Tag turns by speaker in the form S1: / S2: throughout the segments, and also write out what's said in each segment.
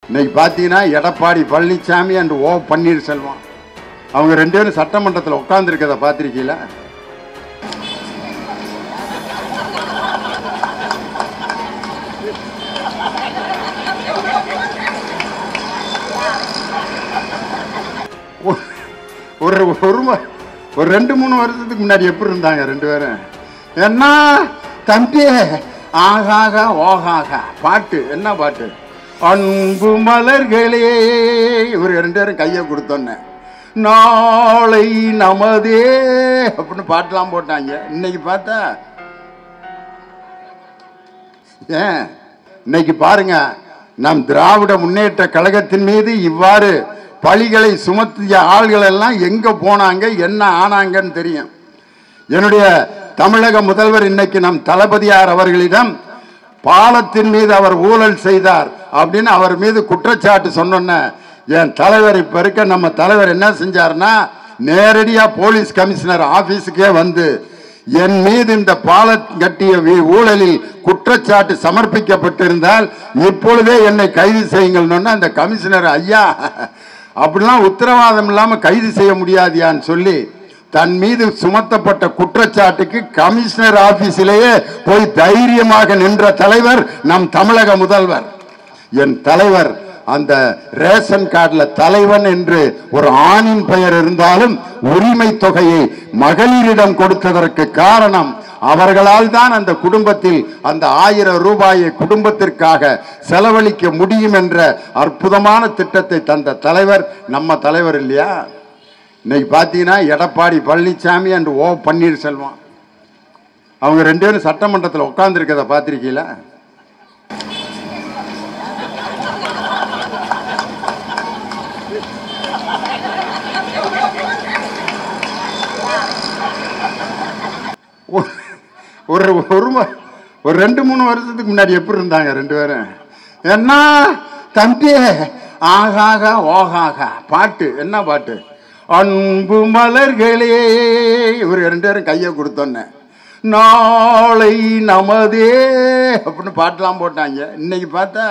S1: இன்னைக்கு பார்த்தீங்கன்னா Edappadi Palaniswami and O Panneerselvam அவங்க ரெண்டு பேரும் சட்டமன்றத்தில் உட்காந்துருக்கத பார்த்துருக்கீங்களா ஒரு ஒரு ம- ஒரு ரெண்டு மூணு வருஷத்துக்கு முன்னாடி எப்படி இருந்தாங்க ரெண்டு பேரும் என்ன தம்பி ஆகாக ஓகாக பாட்டு என்ன பாட்டு அன்பு மலர்களே இவர் ரெண்டு பேரும் கையை கொடுத்தோன்னே நாளை நமதே அப்படின்னு பாட்டெல்லாம் போட்டாங்க இன்னைக்கு பார்த்தா ஏன் இன்னைக்கு பாருங்க நம் திராவிட முன்னேற்ற கழகத்தின் மீது இவ்வாறு பழிகளை சுமத்திய ஆள்கள் எல்லாம் எங்க போனாங்க என்ன ஆனாங்கன்னு தெரியும் என்னுடைய தமிழக முதல்வர் இன்னைக்கு நம் தளபதியார் அவர்களிடம் பாலத்தின் மீது அவர் ஊழல் செய்தார் அப்படின்னு அவர் மீது குற்றச்சாட்டு சொன்னோன்ன என் தலைவர் இப்ப இருக்க நம்ம தலைவர் என்ன செஞ்சாருன்னா நேரடியா போலீஸ் கமிஷனர் ஆபீஸுக்கே வந்து என் மீது இந்த பாலம் கட்டிய வி- ஊழலில் குற்றச்சாட்டு சமர்ப்பிக்கப்பட்டிருந்தால் இப்பொழுதே என்னை கைது செய்யுங்கள்னு அந்த கமிஷனர் ஐயா அப்படிலாம் உத்தரவாதம் இல்லாம கைது செய்ய முடியாதியான்னு சொல்லி தன் மீது சுமத்தப்பட்ட குற்றச்சாட்டுக்கு கமிஷனர் ஆபீஸிலேயே போய் தைரியமாக நின்ற தலைவர் நம் தமிழக முதல்வர் என் தலைவர் அந்த ரேஷன் கார்டுல தலைவன் என்று ஒரு ஆணின் பெயர் இருந்தாலும் உரிமை தொகையை மகளிரிடம் கொடுத்ததற்கு காரணம் அவர்களால் தான் அந்த குடும்பத்தில் அந்த ஆயிரம் ரூபாயை குடும்பத்திற்காக செலவழிக்க முடியும் என்ற அற்புதமான திட்டத்தை தந்த தலைவர் நம்ம தலைவர் இல்லையா இன்னைக்கு பார்த்தீங்கன்னா எடப்பாடி பழனிசாமி அண்ட் ஓ பன்னீர்செல்வம் அவங்க ரெண்டு பேரும் சட்டமன்றத்தில் உட்காந்துருக்கத பார்த்துருக்கீங்களா ஒரு- ஒரு ஒரு ம- ஒரு ரெண்டு மூணு வருஷத்துக்கு முன்னாடி எப்படி இருந்தாங்க ரெண்டு பேரும் என்ன தம்பி ஆகாக ஓகாக பாட்டு என்ன பாட்டு அன்பு மலர்களே இவர் ரெண்டு பேரும் கையை கொடுத்தோன்னே நாளை நமதே அப்படின்னு பாட்டெல்லாம் போட்டாங்க இன்னைக்கு பார்த்தா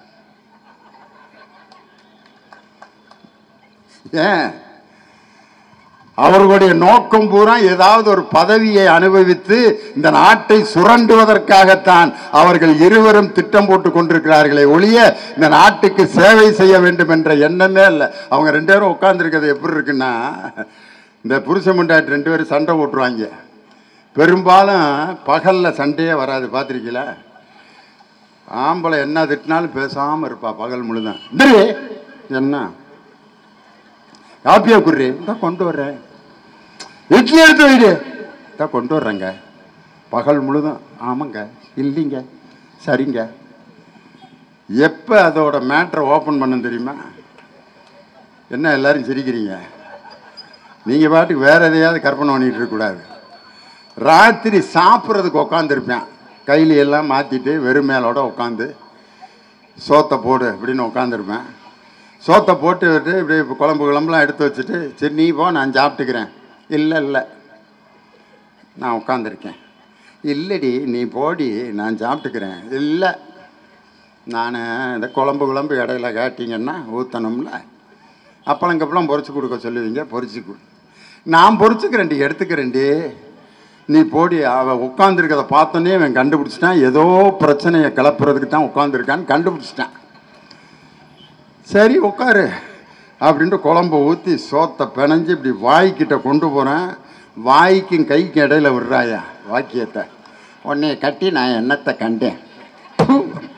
S1: ஏன் அவர்களுடைய நோக்கம் பூரா ஏதாவது ஒரு பதவியை அனுபவித்து இந்த நாட்டை சுரண்டுவதற்காகத்தான் அவர்கள் இருவரும் திட்டம் போட்டு கொண்டிருக்கிறார்களே ஒழிய இந்த நாட்டுக்கு சேவை செய்ய வேண்டும் என்ற எண்ணமே இல்லை அவங்க ரெண்டு பேரும் உட்கார்ந்துருக்கிறது எப்படி இருக்குன்னா இந்த புருஷ முண்டாட்டி ரெண்டு பேரும் சண்டை போட்டுருவாங்க பெரும்பாலும் பகலில் சண்டையே வராது பார்த்துருக்கீங்களா ஆம்பளை என்ன திட்டினாலும் பேசாமல் இருப்பா பகல் முழுதான் இந்திரி என்ன காப்பியா குர்ரி இந்த கொண்டு வர்றேன் இட்லி எடுத்து வைடு இந்த கொண்டு வர்றேங்க பகல் முழுதும் ஆமாங்க இல்லைங்க சரிங்க எப்போ அதோட மேட்ரை ஓப்பன் பண்ண தெரியுமா என்ன எல்லாரும் சிரிக்கிறீங்க நீங்கள் பாட்டுக்கு வேற எதையாவது கற்பனை பண்ணிட்டு இருக்கக்கூடாது ராத்திரி சாப்பிட்றதுக்கு உட்காந்துருப்பேன் கையில எல்லாம் மாற்றிட்டு வெறும் மேலோட உட்காந்து சோத்தை போடு அப்படின்னு உட்காந்துருப்பேன் சோத்தை போட்டு விட்டு இப்படி குழம்பு குழம்புலாம் எடுத்து வச்சுட்டு சரி நீ போ நான் சாப்பிட்டுக்கிறேன் இல்லை இல்லை நான் உட்காந்துருக்கேன் இல்லடி நீ போடி நான் சாப்பிட்டுக்கிறேன் இல்லை நான் இந்த குழம்பு குழம்பு இடையில காட்டிங்கன்னா ஊற்றணும்ல அப்பளம் கப்பளம் பொரிச்சு கொடுக்க சொல்லுவீங்க பொரிச்சு கொடு நான் பொரிச்சுக்கிறேன்டி எடுத்துக்கிறேன்டி நீ போடி அவன் உட்காந்துருக்கதை பார்த்தோன்னே அவன் கண்டுபிடிச்சிட்டான் ஏதோ பிரச்சனையை கிளப்புறதுக்கு தான் உட்காந்துருக்கான்னு கண்டுபிடிச்சிட்டான் சரி உட்காரு அப்படின்ட்டு குழம்பு ஊற்றி சோத்தை பிணைஞ்சு இப்படி வாய்க்கிட்ட கொண்டு போகிறேன் வாய்க்கும் கைக்கு இடையில விடுறாயா வாக்கியத்தை உன்னைய கட்டி நான் என்னத்தை கண்டேன் ப்பு.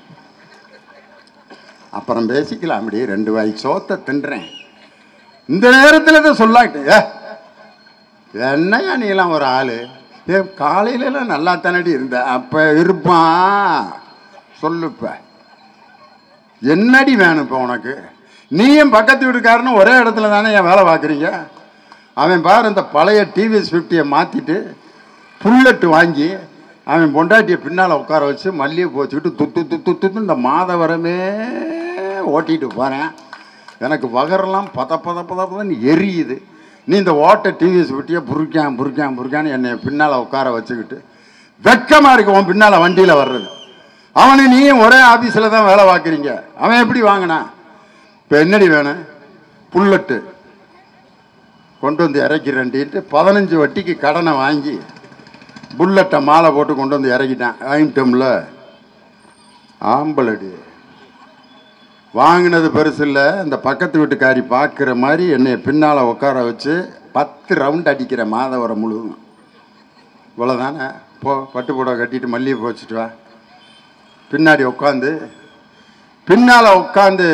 S1: அப்புறம் பேசிக்கலாம் அப்படி ரெண்டு வாய் சோத்தை தின்றேன் இந்த நேரத்தில் இதை சொல்லாட்டு ஏ என்னையா நீலாம் ஒரு ஆள் ஏ காலையிலலாம் நல்லா தானடி இருந்த அப்போ இருப்பான் சொல்லுப்ப என்னடி வேணும் இப்போ உனக்கு நீயும் பக்கத்து வீட்டுக்காரனும் ஒரே இடத்துல தானே என் வேலை பார்க்குறீங்க அவன் பாரு இந்த பழைய டிவிஎஸ் ஃபிஃப்டியை மாற்றிட்டு புல்லட்டு வாங்கி அவன் பொண்டாட்டியை பின்னால் உட்கார வச்சு மல்லிகை போச்சுக்கிட்டு துத்து துத்து துத்து இந்த மாதவரமே ஓட்டிட்டு போகிறேன் எனக்கு வகரெல்லாம் பத பத பத பதன்னு எரியுது நீ இந்த ஓட்ட டிவிஎஸ் ஃபிஃப்டியை புருக்கான் புருக்கான் புருக்கான்னு என்னை பின்னால் உட்கார வச்சுக்கிட்டு வெக்கமாக இருக்கு உன் பின்னால் வண்டியில் வர்றது அவனை நீயும் ஒரே ஆபீஸில் தான் வேலை பார்க்குறீங்க அவன் எப்படி வாங்கினான் இப்போ என்னடி வேணும் புல்லட்டு கொண்டு வந்து இறக்கிறேன்ட்டு பதினஞ்சு வட்டிக்கு கடனை வாங்கி புல்லட்டை மாலை போட்டு கொண்டு வந்து இறக்கிட்டேன் வாங்கிட்டோம்ல ஆம்பளடி வாங்கினது பெருசு இல்லை இந்த பக்கத்து வீட்டுக்காரி பார்க்குற மாதிரி என்னை பின்னால் உட்கார வச்சு பத்து ரவுண்ட் அடிக்கிற மாதவரம் முழுவதும் இவ்வளோதானே போ பட்டு புடவை கட்டிட்டு மல்லிகை வச்சுட்டு வா பின்னாடி உட்காந்து பின்னால் உட்காந்து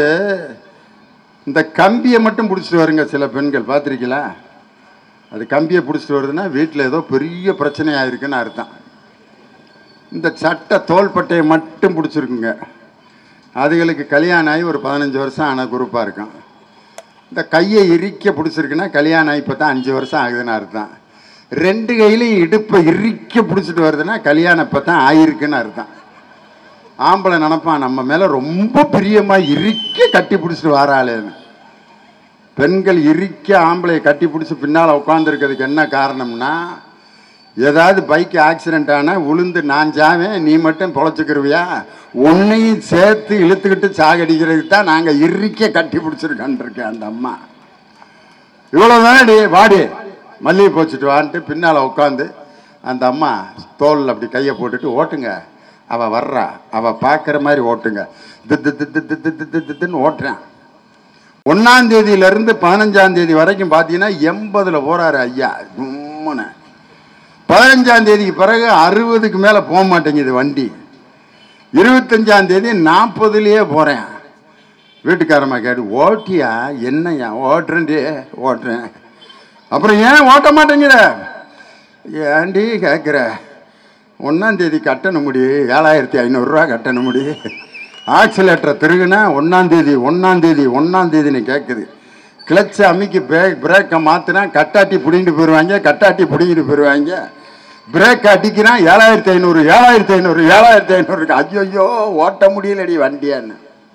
S1: இந்த கம்பியை மட்டும் பிடிச்சிட்டு வருங்க சில பெண்கள் பார்த்துருக்கீங்களா அது கம்பியை பிடிச்சிட்டு வருதுன்னா வீட்டில் ஏதோ பெரிய பிரச்சனையாக இருக்குன்னு அர்த்தம் இந்த சட்டை தோள்பட்டையை மட்டும் பிடிச்சிருக்குங்க அதுகளுக்கு கல்யாணம் ஆகி ஒரு பதினஞ்சு வருஷம் ஆன குரூப்பாக இருக்கும் இந்த கையை இறுக்க பிடிச்சிருக்குன்னா கல்யாணம் ஆகி இப்போ தான் அஞ்சு வருஷம் ஆகுதுன்னு அர்த்தம் ரெண்டு கையிலையும் இடுப்பை இறுக்க பிடிச்சிட்டு வருதுன்னா கல்யாணம் இப்போ தான் ஆயிருக்குன்னு அர்த்தம் ஆம்பளை நினப்பான் நம்ம மேலே ரொம்ப பிரியமாக இறுக்க கட்டி பிடிச்சிட்டு வாராளேன்னு பெண்கள் இறுக்க ஆம்பளையை கட்டி பிடிச்சி பின்னால் உட்காந்துருக்கிறதுக்கு என்ன காரணம்னா ஏதாவது பைக் ஆக்சிடென்ட் ஆனால் உளுந்து நான் சாவேன் நீ மட்டும் பொழைச்சிக்கிருவியா உன்னையும் சேர்த்து இழுத்துக்கிட்டு சாகடிக்கிறதுக்கு தான் நாங்கள் இறுக்க கட்டி பிடிச்சிருக்கான்ருக்கேன் அந்த அம்மா இவ்வளோதானே டி வாடி மல்லிகை போச்சுட்டு வான்ட்டு பின்னால் உட்காந்து அந்த அம்மா தோலில் அப்படி கையை போட்டுட்டு ஓட்டுங்க அவள் வர்றா அவள் பார்க்குற மாதிரி ஓட்டுங்க தித்து தித்து தித்து தித்து தித்துன்னு ஓட்டுறேன் ஒன்றாம் தேதியிலேருந்து பதினஞ்சாம் தேதி வரைக்கும் பார்த்தீங்கன்னா எண்பதில் போகிறாரு ஐயா உம்முன்னு பதினஞ்சாம் தேதிக்கு பிறகு அறுபதுக்கு மேலே போக மாட்டேங்குது வண்டி இருபத்தஞ்சாம் தேதி நாற்பதுலேயே போகிறேன் வீட்டுக்காரம்மா கேட்டு ஓட்டியா என்னய்யா ஓட்டுறேன்டி ஓட்டுறேன் அப்புறம் ஏன் ஓட்ட மாட்டேங்கிற ஏன்டி கேட்குற ஒன்றாந்தேதி கட்டணும் முடி ஏழாயிரத்தி ஐநூறுரூவா கட்டணும் முடி ஆக்சிலேட்டரை திருகுனா ஒன்றாந்தேதி ஒன்றாந்தேதி ஒன்றாந்தேதின்னு கேட்குது கிளச்சை அமுக்கி பிரேக் பிரேக்கை மாற்றினா கட்டாட்டி பிடிங்கிட்டு போயிடுவாங்க கட்டாட்டி பிடிங்கிட்டு போயிடுவாங்க பிரேக் அடிக்கிறான் ஏழாயிரத்தி ஐநூறு ஏழாயிரத்தி ஐநூறு ஏழாயிரத்தி ஐநூறுக்கு ஐயோ ஓட்ட முடியலடி வண்டியான்னு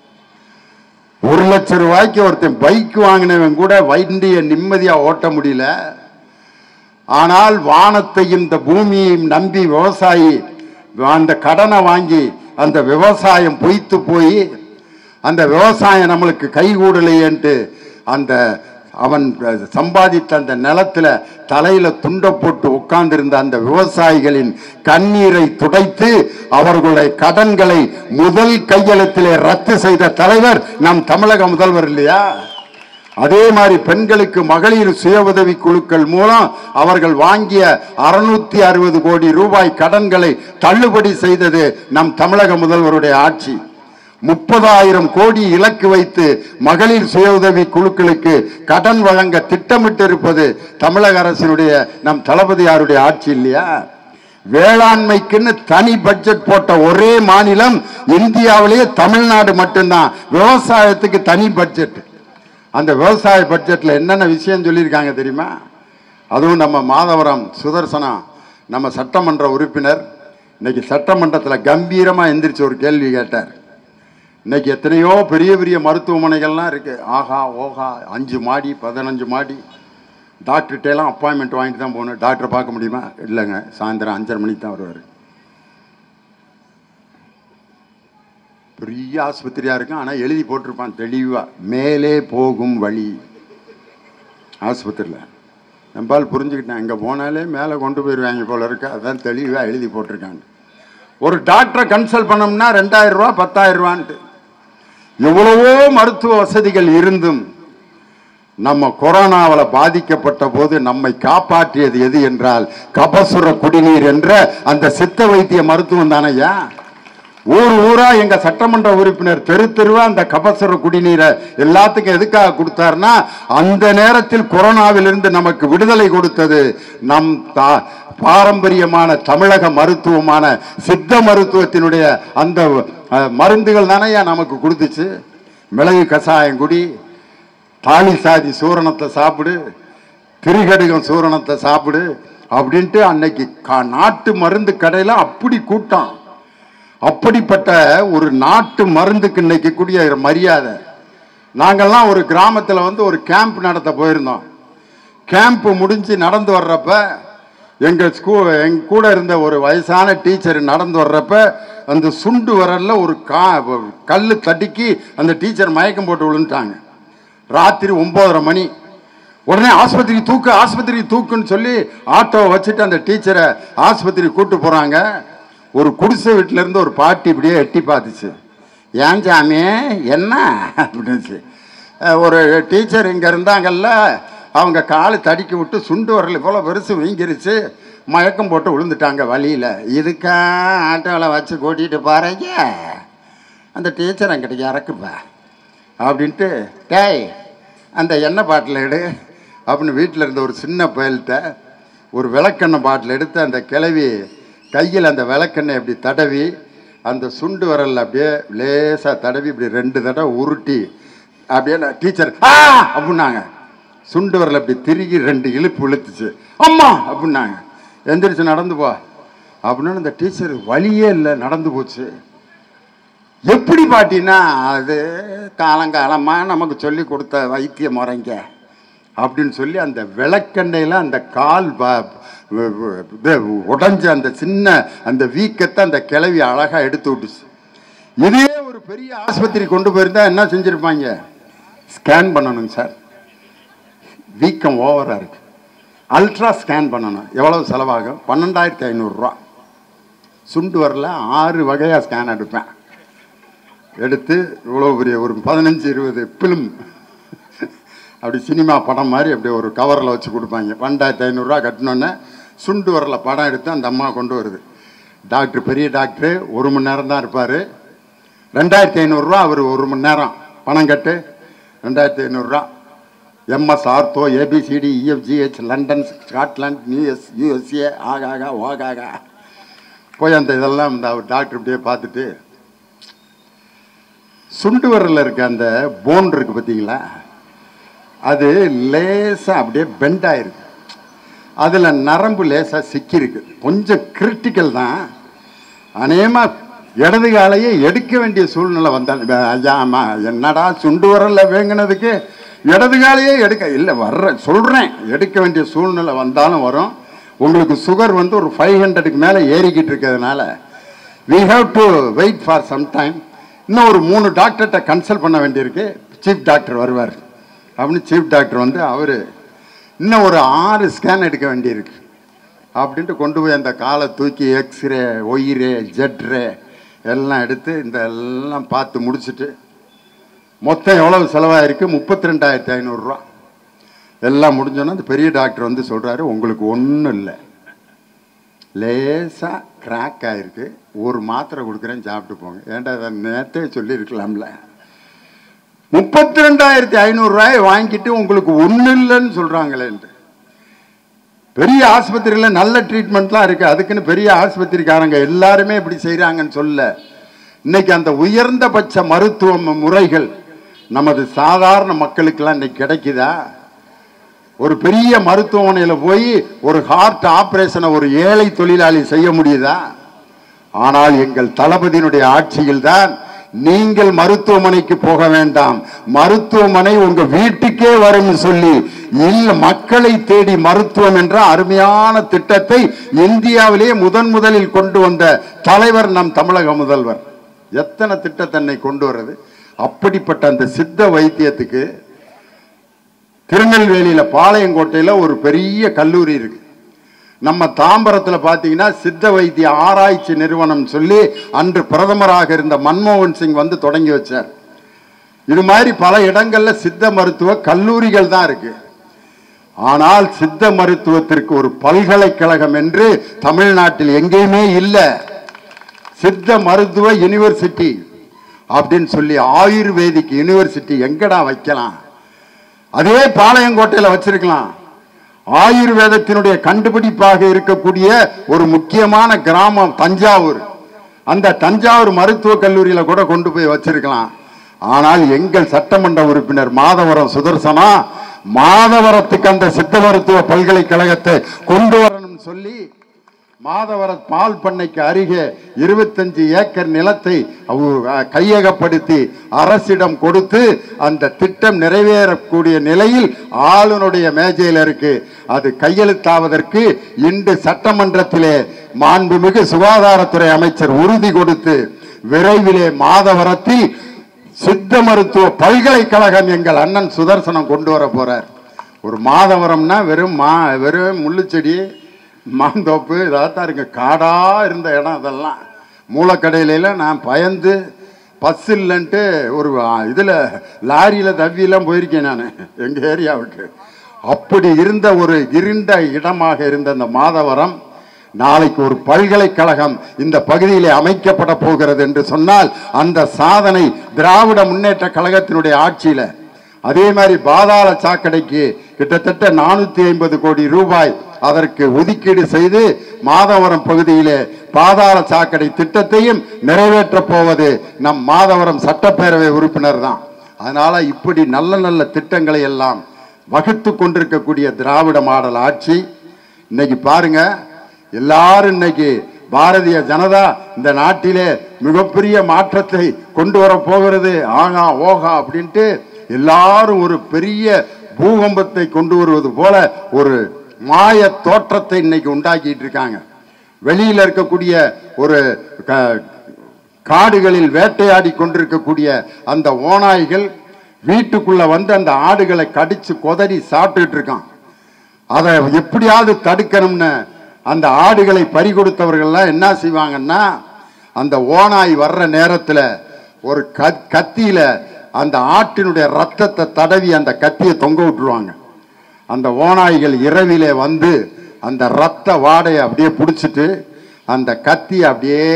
S1: ஒரு லட்சம் ரூபாய்க்கு ஒருத்தன் பைக் வாங்கினவன் கூட வண்டியை நிம்மதியாக ஓட்ட முடியல ஆனால் வானத்தையும் இந்த பூமியையும் நம்பி விவசாயி அந்த கடனை வாங்கி அந்த விவசாயம் பொய்த்து போய் அந்த விவசாயம் நம்மளுக்கு கைகூடலையேன்ட்டு அந்த அவன் சம்பாதித்த அந்த நிலத்துல தலையில துண்டை போட்டு உட்கார்ந்திருந்த அந்த விவசாயிகளின் கண்ணீரை துடைத்து அவர்களுடைய கடன்களை முதல் கையெழுத்திலே ரத்து செய்த தலைவர் நம் தமிழக முதல்வர் இல்லையா அதே மாதிரி பெண்களுக்கு மகளிர் சுய உதவி குழுக்கள் மூலம் அவர்கள் வாங்கிய அறுநூத்தி அறுபது கோடி ரூபாய் கடன்களை தள்ளுபடி செய்தது நம் தமிழக முதல்வருடைய ஆட்சி முப்பதாயிரம் கோடி இலக்கு வைத்து மகளிர் சுய உதவி குழுக்களுக்கு கடன் வழங்க திட்டமிட்டிருப்பது தமிழக அரசினுடைய நம் தளபதியாருடைய ஆட்சி இல்லையா வேளாண்மைக்குன்னு தனி பட்ஜெட் போட்ட ஒரே மாநிலம் இந்தியாவிலேயே தமிழ்நாடு மட்டும்தான் விவசாயத்துக்கு தனி பட்ஜெட் அந்த விவசாய பட்ஜெட்டில் என்னென்ன விஷயம் சொல்லியிருக்காங்க தெரியுமா அதுவும் நம்ம மாதவரம் சுதர்சனம் நம்ம சட்டமன்ற உறுப்பினர் இன்னைக்கு சட்டமன்றத்தில் கம்பீரமாக எந்திரிச்சு ஒரு கேள்வி கேட்டார் இன்னைக்கு எத்தனையோ பெரிய பெரிய மருத்துவமனைகள்லாம் இருக்கு ஆஹா ஓஹா அஞ்சு மாடி பதினஞ்சு மாடி டாக்டர்கிட்டலாம் அப்பாயின்மெண்ட் வாங்கிட்டு தான் போகணும் டாக்டரை பார்க்க முடியுமா இல்லைங்க சாயந்தரம் அஞ்சரை மணிக்கு தான் வருவார் பெரிய ஆஸ்பத்திரியாக இருக்கும் ஆனால் எழுதி போட்டிருப்பான் தெளிவாக மேலே போகும் வழி ஆஸ்பத்திரியில் நம்பால் புரிஞ்சுக்கிட்டேன் இங்கே போனாலே மேலே கொண்டு போயிடுவாங்க போல இருக்கு அதான் தெளிவாக எழுதி போட்டிருக்காங்க ஒரு டாக்டரை கன்சல்ட் பண்ணோம்னா ரெண்டாயிரம் ரூபா பத்தாயிரம் ரூபான்ட்டு எவ்வளவோ மருத்துவ வசதிகள் இருந்தும் நம்ம கொரோனாவில் பாதிக்கப்பட்ட போது நம்மை காப்பாற்றியது எது என்றால் கபசுர குடிநீர் என்ற அந்த சித்த வைத்திய மருத்துவம் தானையா ஊர் ஊரா எங்க சட்டமன்ற உறுப்பினர் தெரு தெருவா அந்த கபசுர குடிநீரை எல்லாத்துக்கும் எதுக்காக கொடுத்தாருன்னா அந்த நேரத்தில் கொரோனாவிலிருந்து நமக்கு விடுதலை கொடுத்தது நம் தா பாரம்பரியமான தமிழக மருத்துவமான சித்த மருத்துவத்தினுடைய அந்த அஹ், மருந்துகள் தானேயா நமக்கு கொடுத்துச்சு மிளகு கஷாயம் குடி தாலி சாதி சூரணத்தை சாப்பிடு திரிகடுகம் சூரணத்தை சாப்பிடு அப்படின்ட்டு அன்னைக்கு கா- நாட்டு மருந்து கடையில் அப்படி கூட்டம் அப்படிப்பட்ட ஒரு நாட்டு மருந்துக்கு இன்னைக்கு கூடிய மரியாதை நாங்கள்லாம் ஒரு கிராமத்தில் வந்து ஒரு கேம்ப் நடத்த போயிருந்தோம் கேம்ப் முடிஞ்சு நடந்து வர்றப்ப எங்கள் ஸ்கூ எங்க கூட இருந்த ஒரு வயசான டீச்சர் நடந்து வர்றப்ப அந்த சுண்டு விரல்ல ஒரு கா கல் தட்டிக்கு அந்த டீச்சர் மயக்கம் போட்டு விழுந்துட்டாங்க ராத்திரி ஒன்பதரை மணி உடனே ஆஸ்பத்திரி தூக்கு ஆஸ்பத்திரி தூக்குன்னு சொல்லி ஆட்டோவை வச்சுட்டு அந்த டீச்சரை ஆஸ்பத்திரி கூட்டு போறாங்க ஒரு குடிசை வீட்டுல இருந்து ஒரு பாட்டி இப்படியே எட்டி பார்த்துச்சு ஏன் சாமி என்ன அப்படின்னுச்சு அஹ் ஒரு டீச்சர் இங்கே இருந்தாங்கல்ல அவங்க காலு தடிக்கி விட்டு சுண்டு வரல போல பெருசு வீங்கிருச்சு மயக்கம் போட்டு விழுந்துட்டாங்க வழியில் இதுக்கா ஆட்டோவில் வச்சு கூட்டிகிட்டு போகிறீங்க அந்த டீச்சர் அங்கிட்ட இறக்குப்பா அப்படின்ட்டு டேய் அந்த எண்ணெய் பாட்டில் எடு அப்படின்னு வீட்டில் இருந்த ஒரு சின்ன பயல்கிட்ட ஒரு விளக்கெண்ணெய் பாட்டில் எடுத்து அந்த கிளவி கையில் அந்த விளக்கெண்ணெய் இப்படி தடவி அந்த சுண்டு விரல்ல அப்படியே லேசாக தடவி இப்படி ரெண்டு தடவை உருட்டி அப்படியே நான் டீச்சர் ஆ அப்படின்னாங்க சுண்டு விரல் அப்படி திருகி ரெண்டு இழுப்பு இழுத்துச்சு அம்மா அப்படின்னாங்க எந்திரிச்சு நடந்து போ அப்படின்னு அந்த டீச்சர் வழியே இல்லை நடந்து போச்சு எப்படி பாட்டினா அது காலங்காலமாக நமக்கு சொல்லி கொடுத்த வைத்திய முறைங்க அப்படின்னு சொல்லி அந்த விளக்கெண்ணையில் அந்த கால் ப- வ- வ- இது உடைஞ்ச அந்த சின்ன அந்த வீக்கத்தை அந்த கிளவி அழகாக எடுத்து விட்டுச்சு இதே ஒரு பெரிய ஆஸ்பத்திரி கொண்டு போயிருந்தா என்ன செஞ்சுருப்பாங்க ஸ்கேன் பண்ணணுங்க சார் வீக்கம் ஓவராக இருக்கு அல்ட்ரா ஸ்கேன் பண்ணணும் எவ்வளவு செலவாகும் பன்னெண்டாயிரத்தி ஐநூறுரூவா சுண்டு வரல ஆறு வகையாக ஸ்கேன் எடுப்பேன் எடுத்து இவ்வளோ பெரிய ஒரு பதினஞ்சு இருபது ஃபிலிம் அப்படி சினிமா படம் மாதிரி அப்படி ஒரு கவரில் வச்சு கொடுப்பாங்க பன்னெண்டாயிரத்தி ஐநூறுரூவா கட்டினோன்னே சுண்டு வரல படம் எடுத்து அந்த அம்மா கொண்டு வருது டாக்டர் பெரிய டாக்டர் ஒரு மணி நேரம் தான் இருப்பார் ரெண்டாயிரத்தி ஐநூறுரூவா அவர் ஒரு மணி நேரம் பணம் கட்டு ரெண்டாயிரத்தி ஐநூறுரூவா MS ortho ABCD EFGH London Scotland US USA ஆகாகா ஓகாகா போய் அந்த இதெல்லாம் இந்த அவர் டாக்டர் இப்படியே பார்த்துட்டு சுண்டு விரல்ல இருக்க அந்த போன் இருக்கு பார்த்தீங்களா அது லேசாக அப்படியே பெண்ட் ஆயிருக்கு அதில் நரம்பு லேசாக சிக்கியிருக்கு கொஞ்சம் கிரிட்டிக்கல் தான் அநேகமாக இடது காலையே எடுக்க வேண்டிய சூழ்நிலை வந்தால் ஐயா ஆமா என்னடா சுண்டு விரல்ல வேங்கினதுக்கு இடது காலையே எடுக்க இல்லை வர்ற சொல்கிறேன் எடுக்க வேண்டிய சூழ்நிலை வந்தாலும் வரும் உங்களுக்கு சுகர் வந்து ஒரு ஃபைவ் ஹண்ட்ரடுக்கு மேலே ஏறிக்கிட்டு இருக்கிறதுனால we have to wait for some time இன்னும் ஒரு மூணு டாக்டர்கிட்ட கன்சல்ட் பண்ண வேண்டியிருக்கு சீஃப் டாக்டர் வருவார் அப்படின்னு சீஃப் டாக்டர் வந்து அவர் இன்னும் ஒரு ஆறு ஸ்கேன் எடுக்க வேண்டியிருக்கு அப்படின்ட்டு கொண்டு போய் அந்த காலை தூக்கி எக்ஸ்ரே ஒய்ரே ஜெட்ரே எல்லாம் எடுத்து இந்த எல்லாம் பார்த்து முடிச்சுட்டு மொத்தம் எவ்வளவு செலவாயிருக்கு முப்பத்தி ரெண்டாயிரத்தி ஐநூறுரூவா எல்லாம் முடிஞ்சோன்னா அந்த பெரிய டாக்டர் வந்து சொல்கிறாரு உங்களுக்கு ஒன்றும் இல்லை லேசாக கிராக் ஆயிருக்கு ஒரு மாத்திரை கொடுக்குறேன் சாப்பிட்டு போங்க ஏன்டா அதை நேற்றே சொல்லியிருக்கலாம்ல முப்பத்தி ரெண்டாயிரத்தி ஐநூறுரூவாயை வாங்கிட்டு உங்களுக்கு ஒன்றும் இல்லைன்னு சொல்கிறாங்களேன்ட்டு பெரிய ஆஸ்பத்திரியில் நல்ல ட்ரீட்மெண்ட்லாம் இருக்குது அதுக்குன்னு பெரிய ஆஸ்பத்திரிக்காரங்க எல்லாருமே இப்படி செய்கிறாங்கன்னு சொல்ல இன்னைக்கு அந்த உயர்ந்தபட்ச மருத்துவ மு- முறைகள் நமது சாதாரண மக்களுக்கெல்லாம் இன்னைக்கு கிடைக்குதா ஒரு பெரிய மருத்துவமனையில் போய் ஒரு ஹார்ட் ஆபரேஷனை ஒரு ஏழை தொழிலாளி செய்ய முடியுதா ஆனால் எங்கள் தளபதியினுடைய ஆட்சியில் தான் நீங்கள் மருத்துவமனைக்கு போக வேண்டாம் மருத்துவமனை உங்க வீட்டுக்கே வரும்னு சொல்லி இல்ல மக்களை தேடி மருத்துவம் என்ற அருமையான திட்டத்தை இந்தியாவிலேயே முதன் முதலில் கொண்டு வந்த தலைவர் நம் தமிழக முதல்வர் எத்தனை திட்டத்தன்னை கொண்டு வர்றது அப்படிப்பட்ட அந்த சித்த வைத்தியத்துக்கு திருநெல்வேலியில பாளையங்கோட்டையில ஒரு பெரிய கல்லூரி இருக்கு நம்ம தாம்பரத்தில் பார்த்தீங்கன்னா சித்த வைத்திய ஆராய்ச்சி நிறுவனம் சொல்லி அன்று பிரதமராக இருந்த மன்மோகன் சிங் வந்து தொடங்கி வச்சார் இது மாதிரி பல இடங்கள்ல சித்த மருத்துவ கல்லூரிகள் தான் இருக்கு ஆனால் சித்த மருத்துவத்திற்கு ஒரு பல்கலைக்கழகம் என்று தமிழ்நாட்டில் எங்கேயுமே இல்லை சித்த மருத்துவ யுனிவர்சிட்டி அப்படின்னு சொல்லி ஆயுர்வேதிக் யுனிவர்சிட்டி எங்கடா வைக்கலாம் அதே பாளையங்கோட்டையில் வச்சிருக்கலாம் ஆயுர்வேதத்தினுடைய கண்டுபிடிப்பாக இருக்கக்கூடிய ஒரு முக்கியமான கிராமம் தஞ்சாவூர் அந்த தஞ்சாவூர் மருத்துவக் கல்லூரியில கூட கொண்டு போய் வச்சிருக்கலாம் ஆனால் எங்கள் சட்டமன்ற உறுப்பினர் மாதவரம் சுதர்சனா மாதவரத்துக்கு அந்த சித்த மருத்துவ பல்கலைக்கழகத்தை கொண்டு வரணும்னு சொல்லி மாதவர பால் பண்ணைக்கு அருகே இருபத்தஞ்சு ஏக்கர் நிலத்தை அவ- அஹ் கையகப்படுத்தி அரசிடம் கொடுத்து அந்த திட்டம் நிறைவேறக்கூடிய நிலையில் ஆளுநருடைய மேஜையில் இருக்கு அது கையெழுத்தாவதற்கு இன்று சட்டமன்றத்திலே மாண்புமிகு சுகாதாரத்துறை அமைச்சர் உறுதி கொடுத்து விரைவிலே மாதவரத்தில் சித்த மருத்துவ பல்கலைக்கழகம் எங்கள் அண்ணன் சுதர்சனம் கொண்டு வர போறார் ஒரு மாதவரம்னா வெறும் மா வெறும் முள்ளுச்செடி மாந்தோப்பு இதாகத்தான் இருக்கு காடா இருந்த இடம் அதெல்லாம் மூலக்கடையில நான் பயந்து பஸ் இல்லைன்ட்டு ஒரு இதில் லாரியில் தவ்வியெல்லாம் போயிருக்கேன் நான் எங்கள் ஏரியாவுக்கு அப்படி இருந்த ஒரு இருண்ட இடமாக இருந்த அந்த மாதவரம் நாளைக்கு ஒரு பல்கலைக்கழகம் இந்த பகுதியிலே அமைக்கப்பட போகிறது என்று சொன்னால் அந்த சாதனை திராவிட முன்னேற்ற கழகத்தினுடைய ஆட்சியில அதே மாதிரி பாதாள சாக்கடைக்கு கிட்டத்தட்ட நானூத்தி ஐம்பது கோடி ரூபாய் அதற்கு ஒதுக்கீடு செய்து மாதவரம் பகுதியிலே பாதாள சாக்கடை திட்டத்தையும் நிறைவேற்றப் போவது நம் மாதவரம் சட்டப்பேரவை உறுப்பினர் தான் அதனால இப்படி நல்ல நல்ல திட்டங்களை எல்லாம் வகுத்து கொண்டிருக்கக்கூடிய திராவிட மாடல் ஆட்சி இன்னைக்கு பாருங்க எல்லாரும் இன்னைக்கு பாரதிய ஜனதா இந்த நாட்டிலே மிகப்பெரிய மாற்றத்தை கொண்டு வர போகிறது ஆகா ஓகா அப்படின்ட்டு எல்லாரும் ஒரு பெரிய பூகம்பத்தை கொண்டு வருவது போல ஒரு மாய தோற்றத்தை இன்னைக்கு உண்டாக்கிட்டு இருக்காங்க வெளியில இருக்கக்கூடிய ஒரு க- காடுகளில் வேட்டையாடி கொண்டிருக்கக்கூடிய அந்த ஓநாய்கள் வீட்டுக்குள்ள வந்து அந்த ஆடுகளை கடிச்சு கொதறி சாப்பிட்டுட்டு இருக்கான் அதை எப்படியாவது தடுக்கணும்னு அந்த ஆடுகளை பறி கொடுத்தவர்கள்லாம் என்ன செய்வாங்கன்னா அந்த ஓனாய் வர்ற நேரத்தில் ஒரு கத் கத்தியில அந்த ஆட்டினுடைய ரத்தத்தை தடவி அந்த கத்தியை தொங்க விட்டுருவாங்க அந்த ஓநாய்கள் இரவிலே வந்து அந்த ரத்த வாடையை அப்படியே பிடிச்சிட்டு அந்த கத்தியை அப்படியே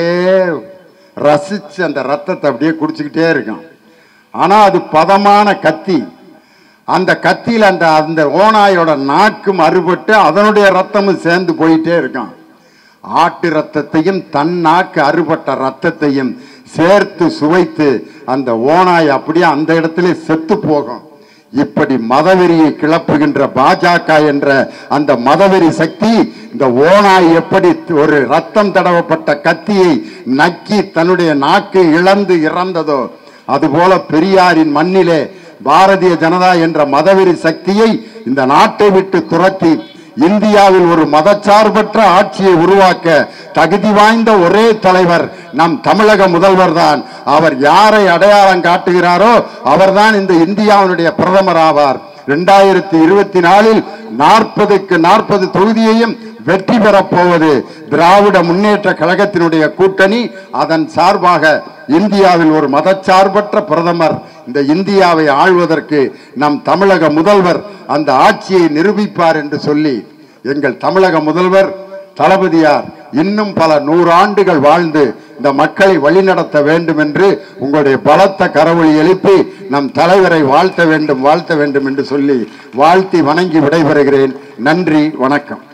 S1: ரசிச்சு அந்த ரத்தத்தை அப்படியே குடிச்சுக்கிட்டே இருக்கும் ஆனா அது பதமான கத்தி அந்த கத்தியில அந்த அந்த ஓநாயோட நாக்கும் அறுபட்டு அதனுடைய ரத்தமும் சேர்ந்து போயிட்டே இருக்கான் ஆட்டு ரத்தத்தையும் தன் நாக்கு அறுபட்ட ரத்தத்தையும் சேர்த்து சுவைத்து அந்த ஓநாய் அப்படியே அந்த இடத்துல செத்து போகும் இப்படி மதவெறியை கிளப்புகின்ற பாஜக என்ற அந்த மதவெறி சக்தி இந்த ஓநாய் எப்படி ஒரு ரத்தம் தடவப்பட்ட கத்தியை நக்கி தன்னுடைய நாக்கை இழந்து இறந்ததோ அதுபோல பெரியாரின் மண்ணிலே பாரதிய ஜனதா என்ற மதவெறி சக்தியை இந்த நாட்டை விட்டு துரத்தி இந்தியாவில் ஒரு மதச்சார்பற்ற ஆட்சியை உருவாக்க தகுதி வாய்ந்த ஒரே தலைவர் நம் தமிழக முதல்வர் தான் அவர் யாரை அடையாளம் காட்டுகிறாரோ அவர்தான் இந்த இந்தியாவினுடைய பிரதமர் ஆவார் இரண்டாயிரத்தி இருபத்தி நாலில் நாற்பதுக்கு நாற்பது தொகுதியையும் வெற்றி பெறப் போவது திராவிட முன்னேற்ற கழகத்தினுடைய கூட்டணி அதன் சார்பாக இந்தியாவில் ஒரு மதச்சார்பற்ற பிரதமர் இந்த இந்தியாவை ஆள்வதற்கு நம் தமிழக முதல்வர் அந்த ஆட்சியை நிரூபிப்பார் என்று சொல்லி எங்கள் தமிழக முதல்வர் தளபதியார் இன்னும் பல நூறு ஆண்டுகள் வாழ்ந்து இந்த மக்களை வழிநடத்த வேண்டும் என்று உங்களுடைய பலத்த கரவொலி எழுப்பி நம் தலைவரை வாழ்த்த வேண்டும் வாழ்த்த வேண்டும் என்று சொல்லி வாழ்த்தி வணங்கி விடைபெறுகிறேன் நன்றி வணக்கம்